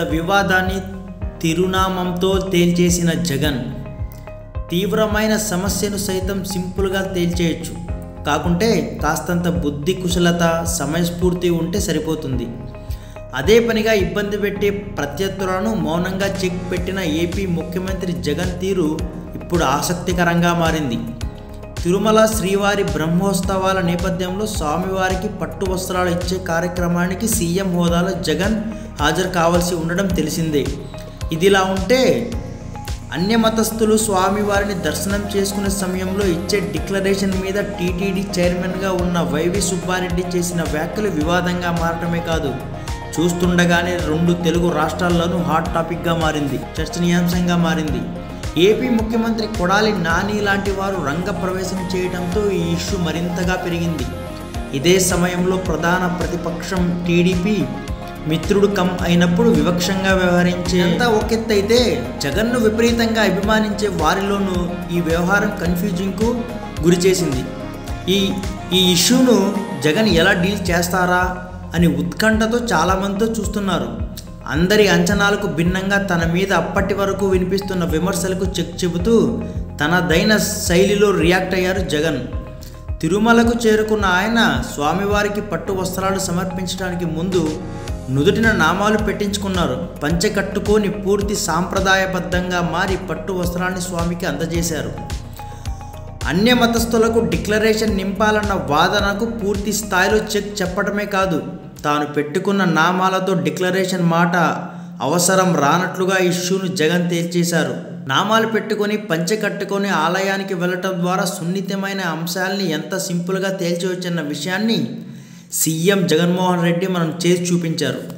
వివాదాన్ని తిరునామంతో తేల్చేసిన జగన్ తీవ్రమైన సమస్యను సైతం సింపుల్గా తేల్చేయచ్చు కాకుంటే కాస్తంత బుద్ధి కుశలత సమయస్ఫూర్తి ఉంటే సరిపోతుంది అదే పనిగా ఇబ్బంది పెట్టే ప్రత్యర్థులను మౌనంగా చెక్ పెట్టిన ఏపీ ముఖ్యమంత్రి జగన్ తీరు ఇప్పుడు ఆసక్తికరంగా మారింది తిరుమల శ్రీవారి బ్రహ్మోత్సవాల నేపథ్యంలో స్వామివారికి పట్టు వస్త్రాలు ఇచ్చే కార్యక్రమానికి సీఎం హోదాలో జగన్ హాజరు కావాల్సి ఉండడం తెలిసిందే ఇదిలా ఉంటే అన్యమతస్థులు స్వామివారిని దర్శనం చేసుకునే సమయంలో ఇచ్చే డిక్లరేషన్ మీద టీటీడీ చైర్మన్గా ఉన్న వైవి సుబ్బారెడ్డి చేసిన వ్యాఖ్యలు వివాదంగా మారటమే కాదు చూస్తుండగానే రెండు తెలుగు రాష్ట్రాల్లోనూ హాట్ టాపిక్గా మారింది చర్చనీయాంశంగా మారింది ఏపీ ముఖ్యమంత్రి కొడాలి నాని లాంటి వారు రంగప్రవేశం చేయడంతో ఈ ఇష్యూ మరింతగా పెరిగింది ఇదే సమయంలో ప్రధాన ప్రతిపక్షం టీడీపీ మిత్రుడు కమ్ అయినప్పుడు వివక్షంగా వ్యవహరించే అంతా ఒకెత్తైతే జగన్ను విపరీతంగా అభిమానించే వారిలోనూ ఈ వ్యవహారం కన్ఫ్యూజింగ్కు గురి చేసింది ఈ ఈ ఇష్యూను జగన్ ఎలా డీల్ చేస్తారా అని ఉత్కంఠతో చాలామందితో చూస్తున్నారు అందరి అంచనాలకు భిన్నంగా తన మీద అప్పటి వరకు వినిపిస్తున్న విమర్శలకు చెక్ చెబుతూ తనదైన శైలిలో రియాక్ట్ అయ్యారు జగన్ తిరుమలకు చేరుకున్న ఆయన స్వామివారికి పట్టు వస్త్రాలు సమర్పించడానికి ముందు నుదుటిన నామాలు పెట్టించుకున్నారు పంచె కట్టుకొని పూర్తి సాంప్రదాయబద్ధంగా మారి పట్టు వస్త్రాన్ని స్వామికి అందజేశారు అన్య మతస్థులకు డిక్లరేషన్ నింపాలన్న వాదనకు పూర్తి స్థాయిలో చెక్ చెప్పడమే కాదు తాను పెట్టుకున్న నామాలతో డిక్లరేషన్ మాట అవసరం రానట్లుగా ఇష్యూను జగన్ తేల్చేశారు నామాలు పెట్టుకొని పంచె కట్టుకొని ఆలయానికి వెళ్ళటం ద్వారా సున్నితమైన అంశాల్ని ఎంత సింపుల్గా తేల్చవచ్చన్న విషయాన్ని సీఎం జగన్మోహన్ రెడ్డి మనం చేసి చూపించారు